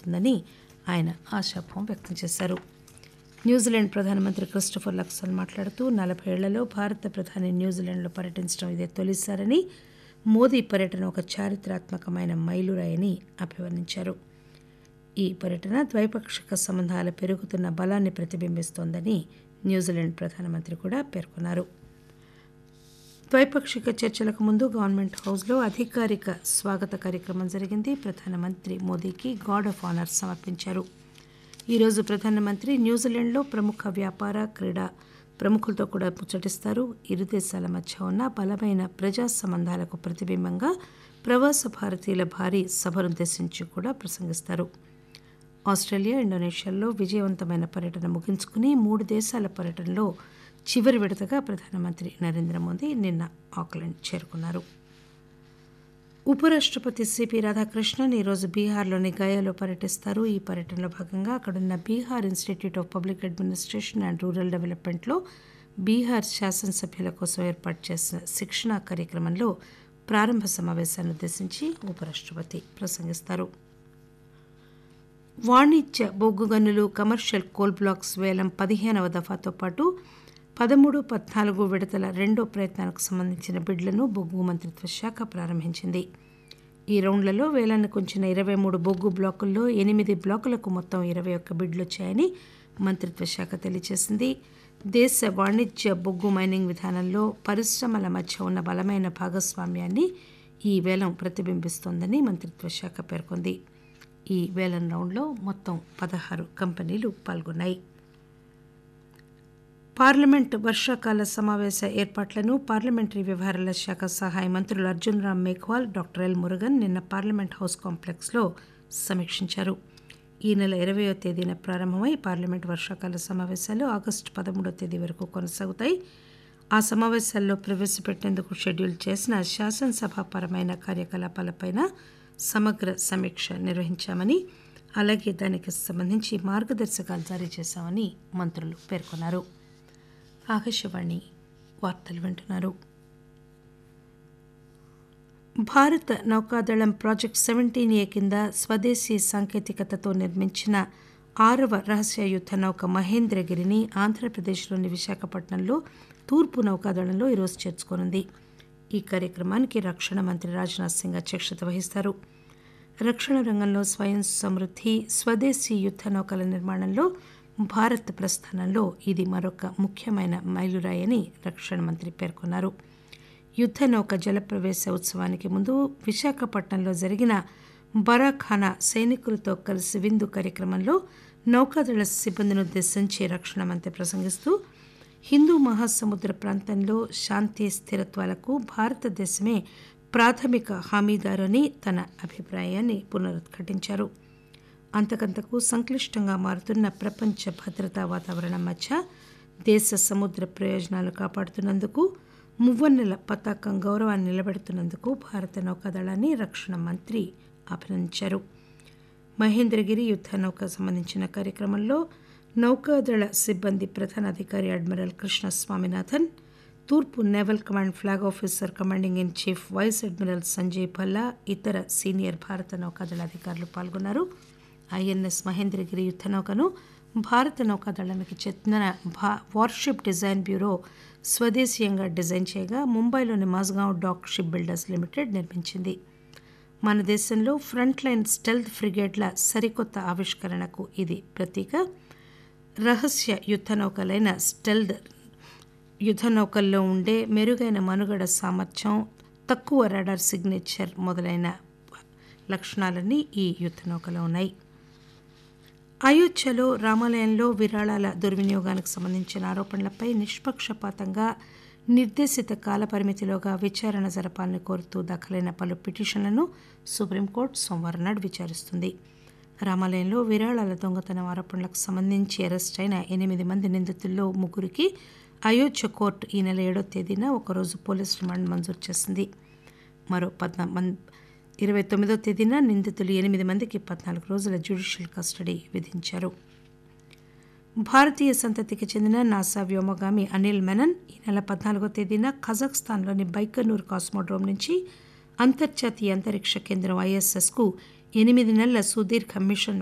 జరుగుతుందని ఆయన ఆశాభావం వ్యక్తం చేశారు న్యూజిలాండ్ ప్రధానమంత్రి క్రిస్టఫర్ లక్సన్ మాట్లాడుతూ నలభై ఏళ్లలో భారత ప్రధాని న్యూజిలాండ్లో పర్యటించడం ఇదే తొలిసారని మోదీ పర్యటన ఒక చారిత్రాత్మకమైన మైలురాయని అభివర్ణించారు ఈ పర్యటన ద్వైపాక్షిక సంబంధాల పెరుగుతున్న బలాన్ని ప్రతిబింబిస్తోందని న్యూజిలాండ్ ప్రధానమంత్రి కూడా పేర్కొన్నారు ద్వైపాక్షిక చర్చలకు ముందు గవర్నమెంట్ హౌస్లో అధికారిక స్వాగత కార్యక్రమం జరిగింది ప్రధానమంత్రి మోదీకి గార్డ్ ఆఫ్ ఆనర్ సమర్పించారు ఈరోజు ప్రధానమంత్రి న్యూజిలాండ్లో ప్రముఖ వ్యాపార క్రీడా ప్రముఖులతో కూడా ముచ్చటిస్తారు ఇరు దేశాల మధ్య ఉన్న బలమైన ప్రజా సంబంధాలకు ప్రతిబింబంగా ప్రవాస భారతీయుల భారీ సభనుద్దేశించి కూడా ప్రసంగిస్తారు ఆస్ట్రేలియా ఇండోనేషియాల్లో విజయవంతమైన పర్యటన ముగించుకుని మూడు దేశాల పర్యటనలో చివరి విడతగా ప్రధానమంత్రి నరేంద్ర మోదీ నిన్న ఆక్లాండ్ చేరుకున్నారు ఉపరాష్ట్రపతి సిపి రాధాకృష్ణన్ ఈరోజు బీహార్లోని గయాలో పర్యటిస్తారు ఈ పర్యటనలో భాగంగా అక్కడున్న Bihar institute of public administration and rural డెవలప్మెంట్లో బీహార్ శాసనసభ్యుల కోసం ఏర్పాటు చేసిన శిక్షణా కార్యక్రమంలో ప్రారంభ సమావేశాన్ని ఉద్దేశించి ఉపరాష్ట్రపతి ప్రసంగిస్తారు వాణిజ్య బొగ్గు గనులు కమర్షియల్ కోల్ బ్లాక్స్ వేలం పదిహేనవ దఫాతో పాటు పదమూడు పద్నాలుగు విడతల రెండో ప్రయత్నానికి సంబంధించిన బిడ్లను బొగ్గు మంత్రిత్వ శాఖ ప్రారంభించింది ఈ రౌండ్లలో వేలానికి ఉంచిన ఇరవై మూడు బొగ్గు బ్లాకుల్లో ఎనిమిది బ్లాకులకు మొత్తం ఇరవై ఒక్క బిడ్లు వచ్చాయని మంత్రిత్వ శాఖ తెలియజేసింది దేశ వాణిజ్య బొగ్గు మైనింగ్ విధానంలో పరిశ్రమల మధ్య ఉన్న బలమైన భాగస్వామ్యాన్ని ఈ వేలం ప్రతిబింబిస్తోందని మంత్రిత్వ శాఖ పేర్కొంది ఈ వేలం రౌండ్లో మొత్తం పదహారు కంపెనీలు పాల్గొన్నాయి పార్లమెంట్ వర్షాకాల సమావేశ ఏర్పాట్లను పార్లమెంటరీ వ్యవహారాల శాఖ సహాయ మంత్రులు అర్జున్ రామ్ మేఘ్వాల్ డాక్టర్ ఎల్ మురుగన్ నిన్న పార్లమెంట్ హౌస్ కాంప్లెక్స్లో సమీక్షించారు ఈ నెల ఇరవయో తేదీన ప్రారంభమై పార్లమెంట్ వర్షాకాల సమావేశాలు ఆగస్టు పదమూడో తేదీ వరకు కొనసాగుతాయి ఆ సమావేశాల్లో ప్రవేశపెట్టేందుకు షెడ్యూల్ చేసిన శాసనసభాపరమైన కార్యకలాపాలపైన సమగ్ర సమీక్ష నిర్వహించామని అలాగే దానికి సంబంధించి మార్గదర్శకాలు జారీ చేశామని మంత్రులు పేర్కొన్నారు ఆకాశవాణి వార్తలు వింటున్నారు భారత నౌకాదళం ప్రాజెక్ట్ సెవెంటీన్ ఏ కింద స్వదేశీ సాంకేతికతతో నిర్మించిన ఆరవ రహస్య యుద్ధ నౌక మహేంద్రగిరిని ఆంధ్రప్రదేశ్లోని విశాఖపట్నంలో తూర్పు నౌకాదళంలో ఈరోజు చేర్చుకోనుంది ఈ కార్యక్రమానికి రక్షణ మంత్రి రాజ్నాథ్ సింగ్ అధ్యక్షత వహిస్తారు రక్షణ రంగంలో స్వయం సమృద్ధి స్వదేశీ యుద్ధ నౌకల నిర్మాణంలో భారత్ ప్రస్థానంలో ఇది మరొక ముఖ్యమైన మైలురాయని రక్షణ మంత్రి పేర్కొన్నారు యుద్ధ నౌక జలప్రవేశ ఉత్సవానికి ముందు విశాఖపట్నంలో జరిగిన బరాఖానా సైనికులతో కలిసి విందు కార్యక్రమంలో నౌకాదళ సిబ్బందిని ఉద్దేశించి రక్షణ మంత్రి ప్రసంగిస్తూ హిందూ మహాసముద్ర ప్రాంతంలో శాంతి స్థిరత్వాలకు భారతదేశమే ప్రాథమిక హామీదారు అని తన అభిప్రాయాన్ని పునరుద్ఘాటించారు అంతకంతకు సంక్లిష్టంగా మారుతున్న ప్రపంచ భద్రతా వాతావరణం మధ్య దేశ సముద్ర ప్రయోజనాలు కాపాడుతున్నందుకు మువ్వన్నెల పతాకం గౌరవాన్ని నిలబెడుతున్నందుకు భారత నౌకాదళాన్ని రక్షణ మంత్రి అభినందించారు మహేంద్రగిరి యుద్ధ నౌక సంబంధించిన కార్యక్రమంలో నౌకాదళ సిబ్బంది ప్రధాన అధికారి అడ్మిరల్ కృష్ణ స్వామినాథన్ తూర్పు naval command flag officer commanding in chief vice admiral Sanjay Bhalla ఇతర సీనియర్ భారత నౌకాదళ అధికారులు పాల్గొన్నారు ఐఎన్ఎస్ మహేంద్రగిరి యుద్ధ నౌకను భారత నౌకాదళానికి చెందిన భా వార్షిప్ డిజైన్ బ్యూరో స్వదేశీయంగా డిజైన్ చేయగా ముంబైలోని Mazagon dock ship builders limited నిర్మించింది మన దేశంలో ఫ్రంట్ లైన్ స్టెల్త్ ఫ్రిగేట్ల సరికొత్త ఆవిష్కరణకు ఇది ప్రతీక రహస్య యుద్ధ నౌకలైన స్టెల్త్ యుద్ధ నౌకల్లో ఉండే మెరుగైన మనుగడ సామర్థ్యం తక్కువ రాడార్ సిగ్నేచర్ మొదలైన లక్షణాలన్నీ ఈ యుద్ధ నౌకలో ఉన్నాయి అయోధ్యలో రామాలయంలో విరాళాల దుర్వినియోగానికి సంబంధించిన ఆరోపణలపై నిష్పక్షపాతంగా నిర్దేశిత కాలపరిమితిలోగా విచారణ జరపాలని కోరుతూ దాఖలైన పలు పిటిషన్లను సుప్రీంకోర్టు సోమవారం నాడు విచారిస్తుంది రామాలయంలో విరాళాల దొంగతనం ఆరోపణలకు సంబంధించి అరెస్ట్ అయిన ఎనిమిది మంది నిందితుల్లో ముగ్గురికి అయోధ్య కోర్టు ఈ నెల ఏడో తేదీన ఒకరోజు పోలీస్ రిమాండ్ మంజూరు చేసింది మరో పద్నా మంది ఇరవై తొమ్మిదో తేదీన నిందితులు ఎనిమిది మందికి పద్నాలుగు రోజుల జ్యుడిషియల్ కస్టడీ విధించారు భారతీయ సంతతికి చెందిన నాసా వ్యోమగామి అనిల్ మెనన్ ఈ నెల పద్నాలుగో తేదీన కజాఖ్స్తాన్లోని బైకనూర్ కాస్మోడ్రోమ్ నుంచి అంతర్జాతీయ అంతరిక్ష కేంద్రం ఐఎస్ఎస్కు ఎనిమిది నెలల సుదీర్ఘ మిషన్